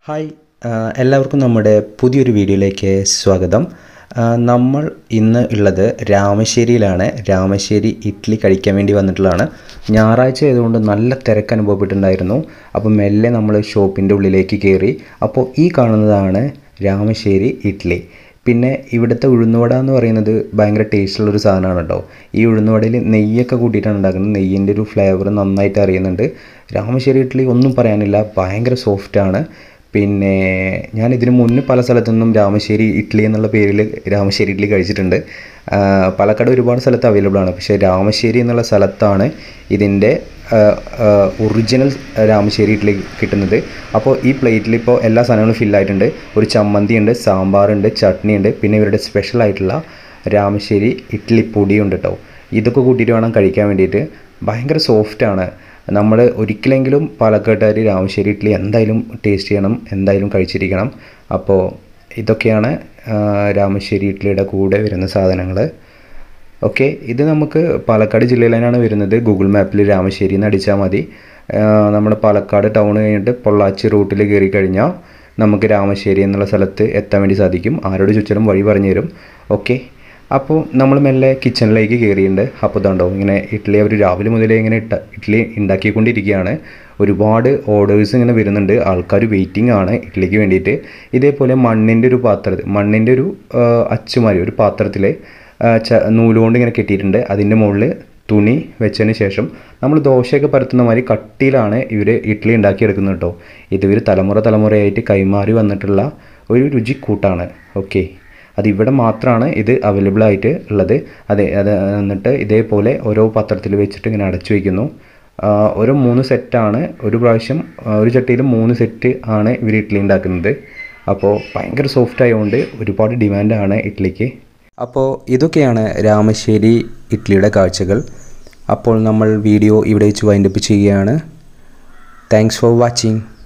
hi ആ, എല്ലാവർക്കും നമ്മുടെ പുതിയൊരു വീഡിയോയിലേക്ക് സ്വാഗതം ആ, നമ്മൾ ഇന്ന് ഉള്ളത് രാമശ്ശേരിയിലാണ് രാമശ്ശേരി ഇഡ്ഡലി കഴിക്കാൻ വേണ്ടി വന്നിട്ടുള്ളതാണ് ഞായറാഴ്ച ആയതുകൊണ്ട് നല്ല തിരക്ക് അനുഭവപ്പെട്ടിട്ടുണ്ടായിരുന്നു അപ്പോൾ മെല്ലെ നമ്മൾ ഷോപ്പിൻ്റെ ഉള്ളിലേക്ക് കയറി അപ്പോൾ ഈ കാണുന്നതാണ് രാമശ്ശേരി ഇഡ്ഡലി പിന്നെ ഇവിടുത്തെ ഉഴുന്നുവട എന്ന് പറയുന്നത് ഭയങ്കര ടേസ്റ്റുള്ളൊരു സാധനമാണ് കേട്ടോ ഈ ഉഴുന്നുവടയിൽ നെയ്യൊക്കെ കൂട്ടിയിട്ടാണ് ഉണ്ടാക്കുന്നത് നെയ്യിൻ്റെ ഒരു ഫ്ലേവർ നന്നായിട്ട് അറിയുന്നുണ്ട് രാമശ്ശേരി ഇഡ്ഡലി ഒന്നും പറയാനില്ല ഭയങ്കര സോഫ്റ്റാണ് പിന്നെ ഞാൻ ഇതിനു മുന്നേ പല സ്ഥലത്തു നിന്നും രാമശ്ശേരി ഇഡ്ഡലി എന്നുള്ള പേരിൽ രാമശ്ശേരി ഇഡ്ഡലി കഴിച്ചിട്ടുണ്ട് ആ, പാലക്കാട് ഒരുപാട് സ്ഥലത്ത് അവൈലബിൾ ആണ് പക്ഷേ രാമശ്ശേരി എന്നുള്ള സ്ഥലത്താണ് ഇതിൻ്റെ ഒറിജിനൽ രാമശ്ശേരി ഇഡ്ഡലി കിട്ടുന്നത് അപ്പോൾ ഈ പ്ലേറ്റിൽ ഇപ്പോൾ എല്ലാ സാധനങ്ങളും ഫില്ലായിട്ടുണ്ട് ഒരു ചമ്മന്തി ഉണ്ട് സാമ്പാറുണ്ട് ചട്നി ഉണ്ട് പിന്നെ ഇവരുടെ സ്പെഷ്യൽ ആയിട്ടുള്ള രാമശ്ശേരി ഇഡ്ഡലി പൊടിയുണ്ട് കേട്ടോ ഇതൊക്കെ കൂട്ടിയിട്ട് വേണം കഴിക്കാൻ വേണ്ടിയിട്ട് ഭയങ്കര സോഫ്റ്റാണ് നമ്മൾ ഒരിക്കലെങ്കിലും പാലക്കാട്ടുകാർ രാമശ്ശേരി ഇഡ്ഡലി എന്തായാലും ടേസ്റ്റ് ചെയ്യണം എന്തായാലും കഴിച്ചിരിക്കണം അപ്പോൾ ഇതൊക്കെയാണ് ആ, രാമശ്ശേരി ഇഡ്ഡലിയുടെ കൂടെ വരുന്ന സാധനങ്ങൾ ഓക്കെ ഇത് നമുക്ക് പാലക്കാട് ജില്ലയിലാണ് വരുന്നത് ഗൂഗിൾ മാപ്പിൽ രാമശ്ശേരി എന്ന് അടിച്ചാൽ മതി ആ, നമ്മുടെ പാലക്കാട് ടൗൺ കഴിഞ്ഞിട്ട് പൊള്ളാച്ചി റൂട്ടിൽ കയറി കഴിഞ്ഞാൽ നമുക്ക് രാമശ്ശേരി എന്നുള്ള സ്ഥലത്ത് എത്താൻ വേണ്ടി സാധിക്കും ആരോട് ചോദിച്ചാലും വഴി പറഞ്ഞു തരും ഓക്കെ അപ്പോൾ നമ്മൾ മെല്ലെ കിച്ചണിലേക്ക് കയറിയിട്ടുണ്ട് അപ്പോൾ ഇതുണ്ടോ ഇങ്ങനെ ഇഡ്ഡലി അവർ രാവിലെ മുതലേ ഇങ്ങനെ ഇട്ട ഇഡ്ഡലി ഉണ്ടാക്കിക്കൊണ്ടിരിക്കുകയാണ് ഒരുപാട് ഓർഡേഴ്സ് ഇങ്ങനെ വരുന്നുണ്ട് ആൾക്കാർ വെയിറ്റിംഗ് ആണ് ഇഡ്ഡലിക്ക് വേണ്ടിയിട്ട് ഇതേപോലെ മണ്ണിൻ്റെ ഒരു പാത്രത്തിൽ മണ്ണിൻ്റെ ഒരു ആ, അച്ചുമാരി ഒരു പാത്രത്തിൽ ആ, ച നൂലുകൊണ്ട് ഇങ്ങനെ കെട്ടിയിട്ടുണ്ട് അതിൻ്റെ മുകളിൽ തുണി വെച്ചതിന് ശേഷം നമ്മൾ ദോശയൊക്കെ പരത്തുന്ന മാതിരി കട്ടിയിലാണ് ഇവർ ഇഡ്ഡലി ഉണ്ടാക്കിയെടുക്കുന്നത് കേട്ടോ ഇത് ഇവർ തലമുറ തലമുറയായിട്ട് കൈമാറി വന്നിട്ടുള്ള ഒരു രുചിക്കൂട്ടാണ് ഓക്കെ അത് ഇവിടെ മാത്രമാണ് ഇത് അവൈലബിൾ ആയിട്ട് ഉള്ളത് അതെ അത് എന്നിട്ട് ഇതേപോലെ ഓരോ പാത്രത്തിൽ വെച്ചിട്ട് ഇങ്ങനെ അടച്ചു വയ്ക്കുന്നു ആ, ഓരോ മൂന്ന് സെറ്റാണ് ഒരു പ്രാവശ്യം ആ, ഒരു ചട്ടിയിൽ മൂന്ന് സെറ്റ് ആണ് ഇവർ ഇഡ്ഡലി ഉണ്ടാക്കുന്നത് അപ്പോൾ ഭയങ്കര സോഫ്റ്റ് ആയതുകൊണ്ട് ഒരുപാട് ഡിമാൻഡാണ് ഇഡ്ഡലിക്ക് അപ്പോൾ ഇതൊക്കെയാണ് രാമശ്ശേരി ഇഡ്ഡലിയുടെ കാഴ്ചകൾ അപ്പോൾ നമ്മൾ വീഡിയോ ഇവിടെ വെച്ച് വൈൻഡപ്പ് ചെയ്യുകയാണ് താങ്ക്സ് ഫോർ വാച്ചിങ്